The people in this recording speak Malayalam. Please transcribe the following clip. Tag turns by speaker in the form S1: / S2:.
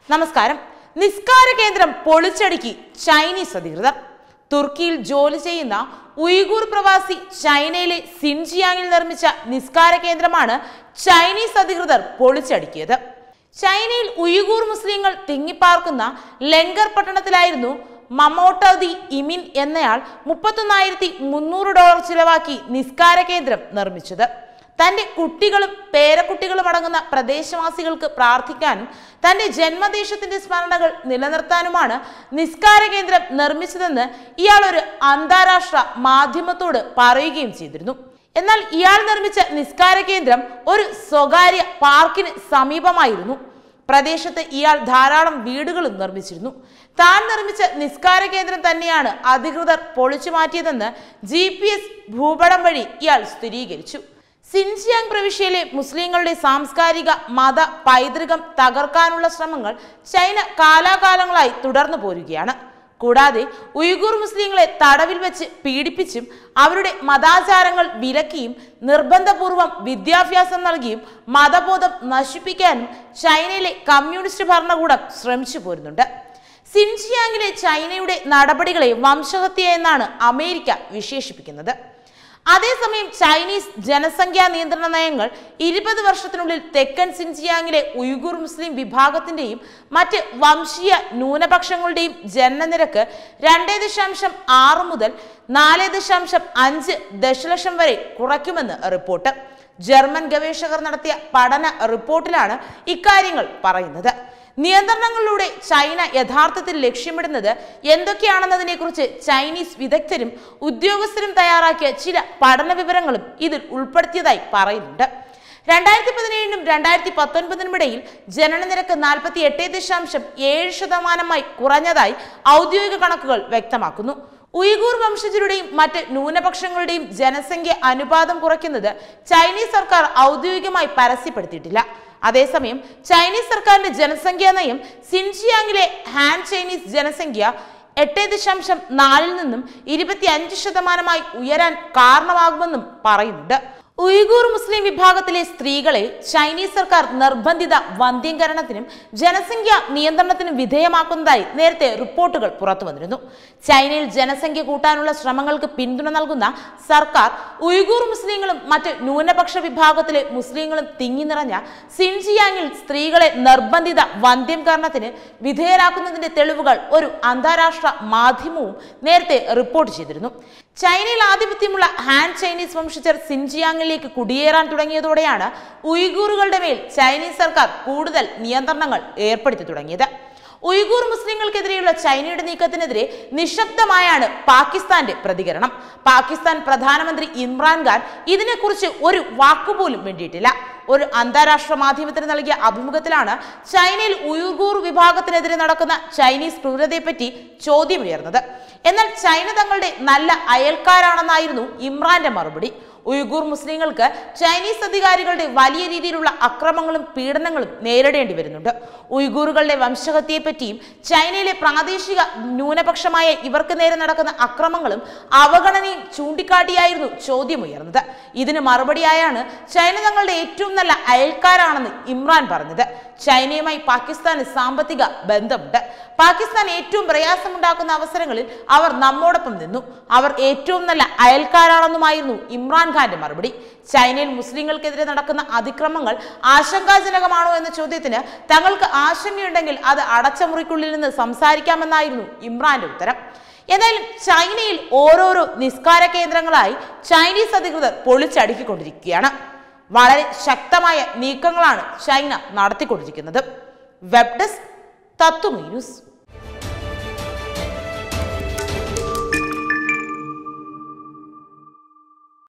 S1: നമസ്കാരം നിസ്കാര കേന്ദ്രം പൊളിച്ചടുക്കി ചൈനീസ് അധികൃതർ തുർക്കിയിൽ ജോലി ചെയ്യുന്ന ഉയ്ഗൂർ പ്രവാസി ചൈനയിലെ സിൻജിയാങ്ങിൽ നിർമ്മിച്ച നിസ്കാര കേന്ദ്രമാണ് ചൈനീസ് അധികൃതർ പൊളിച്ചടുക്കിയത് ചൈനയിൽ ഉയ്ഗൂർ മുസ്ലിങ്ങൾ തിങ്ങിപ്പാർക്കുന്ന ലങ്കർ പട്ടണത്തിലായിരുന്നു മമോട്ടദി ഇമിൻ എന്നയാൾ മുപ്പത്തൊന്നായിരത്തി മുന്നൂറ് ഡോളർ ചിലവാക്കി നിസ്കാര കേന്ദ്രം നിർമ്മിച്ചത് തന്റെ കുട്ടികളും പേരക്കുട്ടികളും അടങ്ങുന്ന പ്രദേശവാസികൾക്ക് പ്രാർത്ഥിക്കാനും തന്റെ ജന്മദേശത്തിന്റെ സ്മരണകൾ നിലനിർത്താനുമാണ് നിസ്കാര കേന്ദ്രം നിർമ്മിച്ചതെന്ന് ഇയാൾ ഒരു അന്താരാഷ്ട്ര മാധ്യമത്തോട് പറയുകയും ചെയ്തിരുന്നു എന്നാൽ ഇയാൾ നിർമ്മിച്ച നിസ്കാര കേന്ദ്രം ഒരു സ്വകാര്യ പാർക്കിന് സമീപമായിരുന്നു പ്രദേശത്ത് ഇയാൾ ധാരാളം വീടുകളും നിർമ്മിച്ചിരുന്നു താൻ നിർമ്മിച്ച നിസ്കാര കേന്ദ്രം തന്നെയാണ് അധികൃതർ പൊളിച്ചു മാറ്റിയതെന്ന് ജി പി എസ് ഭൂപടം വഴി ഇയാൾ സ്ഥിരീകരിച്ചു സിൻജിയാങ് പ്രവിശ്യയിലെ മുസ്ലിങ്ങളുടെ സാംസ്കാരിക മത പൈതൃകം തകർക്കാനുള്ള ശ്രമങ്ങൾ ചൈന കാലാകാലങ്ങളായി തുടർന്നു പോരുകയാണ് കൂടാതെ ഉയ്ഗൂർ മുസ്ലിങ്ങളെ തടവിൽ വെച്ച് പീഡിപ്പിച്ചും അവരുടെ മതാചാരങ്ങൾ വിലക്കിയും നിർബന്ധപൂർവം വിദ്യാഭ്യാസം നൽകിയും മതബോധം നശിപ്പിക്കാനും ചൈനയിലെ കമ്മ്യൂണിസ്റ്റ് ഭരണകൂടം ശ്രമിച്ചു പോരുന്നുണ്ട് സിൻജിയാങ്ങിലെ ചൈനയുടെ നടപടികളെ വംശഹത്യ എന്നാണ് അമേരിക്ക വിശേഷിപ്പിക്കുന്നത് അതേസമയം ചൈനീസ് ജനസംഖ്യാ നിയന്ത്രണ നയങ്ങൾ ഇരുപത് വർഷത്തിനുള്ളിൽ തെക്കൻ സിൻജിയാങ്ങിലെ ഉയ്ഗൂർ മുസ്ലിം വിഭാഗത്തിന്റെയും മറ്റ് വംശീയ ന്യൂനപക്ഷങ്ങളുടെയും ജനനനിരക്ക് രണ്ടേ ദശാംശം ആറ് മുതൽ നാല് ദശാംശം അഞ്ച് ദശലക്ഷം വരെ കുറയ്ക്കുമെന്ന് റിപ്പോർട്ട് ജർമ്മൻ ഗവേഷകർ നടത്തിയ പഠന റിപ്പോർട്ടിലാണ് ഇക്കാര്യങ്ങൾ പറയുന്നത് നിയന്ത്രണങ്ങളിലൂടെ ചൈന യഥാർത്ഥത്തിൽ ലക്ഷ്യമിടുന്നത് എന്തൊക്കെയാണെന്നതിനെക്കുറിച്ച് ചൈനീസ് വിദഗ്ധരും ഉദ്യോഗസ്ഥരും തയ്യാറാക്കിയ ചില പഠന വിവരങ്ങളും ഇതിൽ ഉൾപ്പെടുത്തിയതായി പറയുന്നുണ്ട് രണ്ടായിരത്തി പതിനേഴിനും രണ്ടായിരത്തി പത്തൊൻപതിനും ഇടയിൽ ജനനനിരക്ക് നാൽപ്പത്തി എട്ട് ദശാംശം ഏഴ് ശതമാനമായി കുറഞ്ഞതായി ഔദ്യോഗിക കണക്കുകൾ വ്യക്തമാക്കുന്നു ഉയ്ഗൂർ വംശജരുടെയും മറ്റ് ന്യൂനപക്ഷങ്ങളുടെയും ജനസംഖ്യ അനുപാതം കുറയ്ക്കുന്നത് ചൈനീസ് സർക്കാർ ഔദ്യോഗികമായി പരസ്യപ്പെടുത്തിയിട്ടില്ല അതേസമയം ചൈനീസ് സർക്കാരിന്റെ ജനസംഖ്യാ നയം സിൻജിയാങ്ങിലെ ഹാൻ ചൈനീസ് ജനസംഖ്യ എട്ട് ദശാംശം നാലിൽ നിന്നും ഇരുപത്തി അഞ്ച് ശതമാനമായി ഉയരാൻ കാരണമാകുമെന്നും പറയുന്നുണ്ട് ഉയ്ഗൂർ മുസ്ലിം വിഭാഗത്തിലെ സ്ത്രീകളെ ചൈനീസ് സർക്കാർ നിർബന്ധിത വന്ധ്യംകരണത്തിനും ജനസംഖ്യ നിയന്ത്രണത്തിനും വിധേയമാക്കുന്നതായി നേരത്തെ റിപ്പോർട്ടുകൾ പുറത്തു വന്നിരുന്നു ചൈനയിൽ ജനസംഖ്യ കൂട്ടാനുള്ള ശ്രമങ്ങൾക്ക് പിന്തുണ നൽകുന്ന സർക്കാർ ഉയ്ഗൂർ മുസ്ലിങ്ങളും മറ്റ് ന്യൂനപക്ഷ വിഭാഗത്തിലെ മുസ്ലിങ്ങളും തിങ്ങി നിറഞ്ഞ സിൻജിയാങ്ങിൽ സ്ത്രീകളെ നിർബന്ധിത വന്ധ്യംകരണത്തിന് വിധേയരാക്കുന്നതിന്റെ തെളിവുകൾ ഒരു അന്താരാഷ്ട്ര മാധ്യമവും നേരത്തെ റിപ്പോർട്ട് ചെയ്തിരുന്നു ചൈനയിൽ ആധിപത്യമുള്ള ഹാൻ ചൈനീസ് വംശജർ സിൻജിയാങ്ങിലേക്ക് കുടിയേറാൻ തുടങ്ങിയതോടെയാണ് ഉയ്ഗൂറുകളുടെ മേൽ ചൈനീസ് സർക്കാർ കൂടുതൽ നിയന്ത്രണങ്ങൾ ഏർപ്പെടുത്തി തുടങ്ങിയത് ഉയ്ഗൂർ മുസ്ലിങ്ങൾക്കെതിരെയുള്ള ചൈനയുടെ നീക്കത്തിനെതിരെ നിശബ്ദമായാണ് പാകിസ്ഥാന്റെ പ്രതികരണം പാകിസ്ഥാൻ പ്രധാനമന്ത്രി ഇമ്രാൻഖാൻ ഇതിനെക്കുറിച്ച് ഒരു വാക്കുപോലും വേണ്ടിയിട്ടില്ല ഒരു അന്താരാഷ്ട്ര മാധ്യമത്തിന് നൽകിയ അഭിമുഖത്തിലാണ് ചൈനയിൽ ഉയ്ഗൂർ വിഭാഗത്തിനെതിരെ നടക്കുന്ന ചൈനീസ് ക്രൂരതയെപ്പറ്റി ചോദ്യമുയർന്നത് എന്നാൽ ചൈന തങ്ങളുടെ നല്ല അയൽക്കാരാണെന്നായിരുന്നു ഇമ്രാന്റെ മറുപടി ഉയ്ഗൂർ മുസ്ലിങ്ങൾക്ക് ചൈനീസ് അധികാരികളുടെ വലിയ രീതിയിലുള്ള അക്രമങ്ങളും പീഡനങ്ങളും നേരിടേണ്ടി വരുന്നുണ്ട് ഉയ്ഗൂറുകളുടെ വംശഹത്യയെപ്പറ്റിയും ചൈനയിലെ പ്രാദേശിക ന്യൂനപക്ഷമായ ഇവർക്ക് നേരെ നടക്കുന്ന അക്രമങ്ങളും അവഗണനയും ചൂണ്ടിക്കാട്ടിയായിരുന്നു ചോദ്യമുയർന്നത് ഇതിന് മറുപടിയായാണ് ചൈന തങ്ങളുടെ ഏറ്റവും നല്ല അയൽക്കാരാണെന്ന് ഇമ്രാൻ പറഞ്ഞത് ചൈനയുമായി പാകിസ്ഥാന് സാമ്പത്തിക ബന്ധമുണ്ട് പാകിസ്ഥാൻ ഏറ്റവും പ്രയാസമുണ്ടാക്കുന്ന അവസരങ്ങളിൽ അവർ നമ്മോടൊപ്പം നിന്നു അവർ ഏറ്റവും നല്ല അയൽക്കാരാണെന്നുമായിരുന്നു ഇമ്രാൻഖാന്റെ മറുപടി ചൈനയിൽ മുസ്ലിങ്ങൾക്കെതിരെ നടക്കുന്ന അതിക്രമങ്ങൾ ആശങ്കാജനകമാണോ എന്ന ചോദ്യത്തിന് തങ്ങൾക്ക് ആശങ്കയുണ്ടെങ്കിൽ അത് അടച്ചമുറിക്കുള്ളിൽ നിന്ന് സംസാരിക്കാമെന്നായിരുന്നു ഇമ്രാന്റെ ഉത്തരം എന്തായാലും ചൈനയിൽ ഓരോരോ നിസ്കാര കേന്ദ്രങ്ങളായി ചൈനീസ് അധികൃതർ പൊളിച്ചടുക്കിക്കൊണ്ടിരിക്കുകയാണ് വളരെ ശക്തമായ നീക്കങ്ങളാണ് ചൈന നടത്തിക്കൊണ്ടിരിക്കുന്നത് വെബ് ഡെസ്ക് തത്വമീ ന്യൂസ്